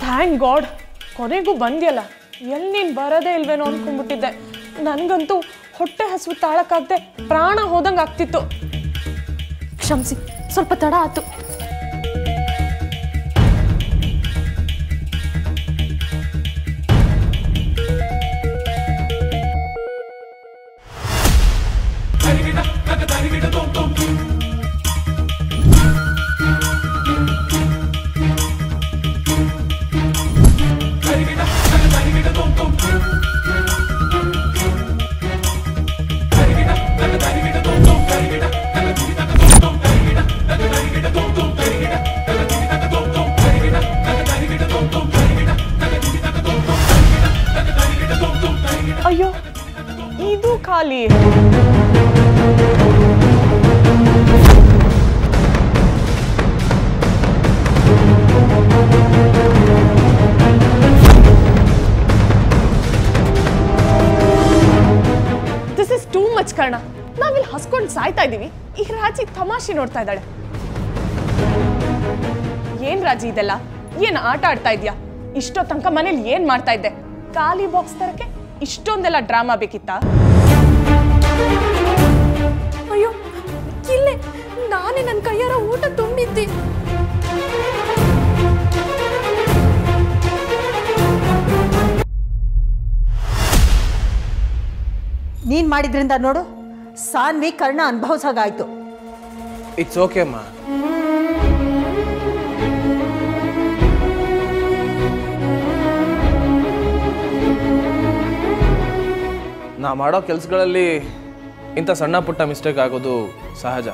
thank god ಕೊನೆಗೂ ಬಂದ್ಯಲ್ಲ ಎಲ್ಲಿ ನೀನು ಬರೋದೇ ಇಲ್ವೇನೋ ಅನ್ಕೊಂಡ್ಬಿಟ್ಟಿದ್ದೆ ನನಗಂತೂ ಹೊಟ್ಟೆ ಹಸಿವು ತಾಳಕ್ಕಾಗದೆ ಪ್ರಾಣ ಹೋದಂಗೆ ಆಗ್ತಿತ್ತು ಕ್ಷಮಿಸಿ ಸ್ವಲ್ಪ ತಡ ಆಯ್ತು ಅಯ್ಯೋ ಇದು ಖಾಲಿ this is too much Karna ನಾವಿಲ್ಲಿ ಹಸ್ಕೊಂಡು ಸಾಯ್ತಾ ಇದ್ದೀವಿ ಈ ರಾಜಿ ತಮಾಷೆ ನೋಡ್ತಾ ಇದ್ದಾಳೆ ಏನ್ ರಾಜಿ ಇದೆಲ್ಲ ಏನ್ ಆಟ ಆಡ್ತಾ ಇದ್ಯಾ ಇಷ್ಟೋ ತನಕ ಮನೇಲಿ ಏನ್ ಮಾಡ್ತಾ ಇದ್ದೆ ಖಾಲಿ ಬಾಕ್ಸ್ ತರಕ್ಕೆ ಇಷ್ಟೊಂದೆಲ್ಲ ಡ್ರಾಮಾ ಬೇಕಿತ್ತಾ ಅಯ್ಯೋ ಇಲ್ಲೇ ನಾನೇ ನನ್ನ ಕೈಯಾರ ಊಟ ತುಂಬಿದ್ದೆ ನೀನು ಮಾಡಿದ್ರಿಂದ ನೋಡು ಸಾನ್ವಿ ಕರ್ಣ ಅನುಭವಿಸೋಗಾಯ್ತು ಇಟ್ಸ್ ಓಕೆ ಅಮ್ಮ ನಾ ಮಾಡೋ ಕೆಲಸಗಳಲ್ಲಿ ಇಂಥ ಸಣ್ಣ ಪುಟ್ಟ ಮಿಸ್ಟೇಕ್ ಆಗೋದು ಸಹಜ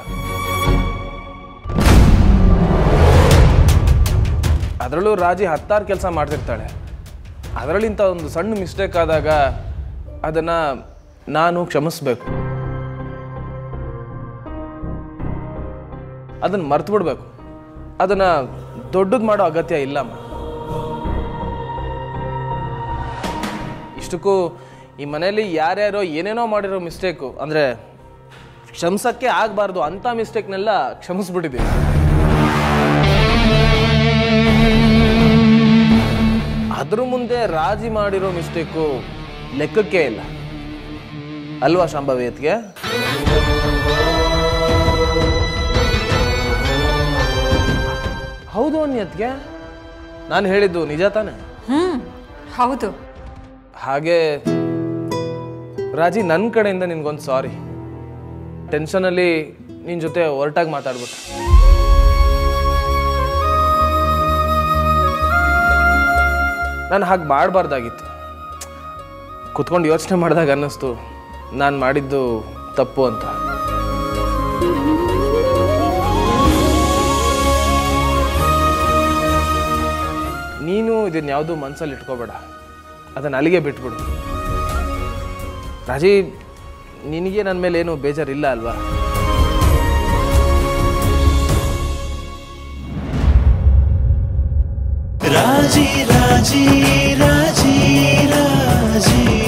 ಅದರಲ್ಲೂ ರಾಜಿ ಹತ್ತಾರು ಕೆಲಸ ಮಾಡ್ತಿರ್ತಾಳೆ ಅದರಲ್ಲಿ ಇಂಥ ಒಂದು ಸಣ್ಣ ಮಿಸ್ಟೇಕ್ ಆದಾಗ ಅದನ್ನು ನಾನು ಕ್ಷಮಿಸ್ಬೇಕು ಅದನ್ನು ಮರ್ತು ಬಿಡ್ಬೇಕು ಅದನ್ನು ದೊಡ್ಡದು ಮಾಡೋ ಅಗತ್ಯ ಇಲ್ಲಮ್ಮ ಇಷ್ಟಕ್ಕೂ ಈ ಮನೆಯಲ್ಲಿ ಯಾರ್ಯಾರೋ ಏನೇನೋ ಮಾಡಿರೋ ಮಿಸ್ಟೇಕು ಅಂದರೆ ಕ್ಷಮಿಸಕ್ಕೆ ಆಗಬಾರ್ದು ಅಂಥ ಮಿಸ್ಟೇಕ್ನೆಲ್ಲ ಕ್ಷಮಿಸ್ಬಿಟ್ಟಿದ್ದೀನಿ ಅದ್ರ ಮುಂದೆ ರಾಜಿ ಮಾಡಿರೋ ಮಿಸ್ಟೇಕು ಲೆಕ್ಕಕ್ಕೆ ಇಲ್ಲ ಅಲ್ವಾ ಶಾಂಭವಿಯತ್ಗೆ ಹೌದು ಅನ್ಯತ್ಗೆ ನಾನು ಹೇಳಿದ್ದು ನಿಜ ತಾನೆ ಹ್ಮ್ ಹೌದು ಹಾಗೆ ರಾಜಿ ನನ್ನ ಕಡೆಯಿಂದ ನಿನ್ಗೊಂದು ಸಾರಿ ಟೆನ್ಷನಲ್ಲಿ ನಿನ್ನ ಜೊತೆ ಹೊರಟಾಗಿ ಮಾತಾಡ್ಬಿಟ್ಟೆ ನಾನು ಹಾಗೆ ಮಾಡಬಾರ್ದಾಗಿತ್ತು ಕುತ್ಕೊಂಡು ಯೋಚನೆ ಮಾಡಿದಾಗ ಅನ್ನಿಸ್ತು ನಾನು ಮಾಡಿದ್ದು ತಪ್ಪು ಅಂತ ನೀನು ಇದನ್ನ ಯಾವುದು ಮನಸ್ಸಲ್ಲಿ ಇಟ್ಕೋಬೇಡ ಅದನ್ನು ಅಲ್ಲಿಗೆ ಬಿಟ್ಬಿಡು ರಾಜಿ ನಿನಗೆ ನನ್ನ ಮೇಲೆ ಏನು ಬೇಜಾರಿಲ್ಲ ಅಲ್ವಾ ರಾಜಿ ರಾಜಿ ರಾಜಿ ರಾಜಿ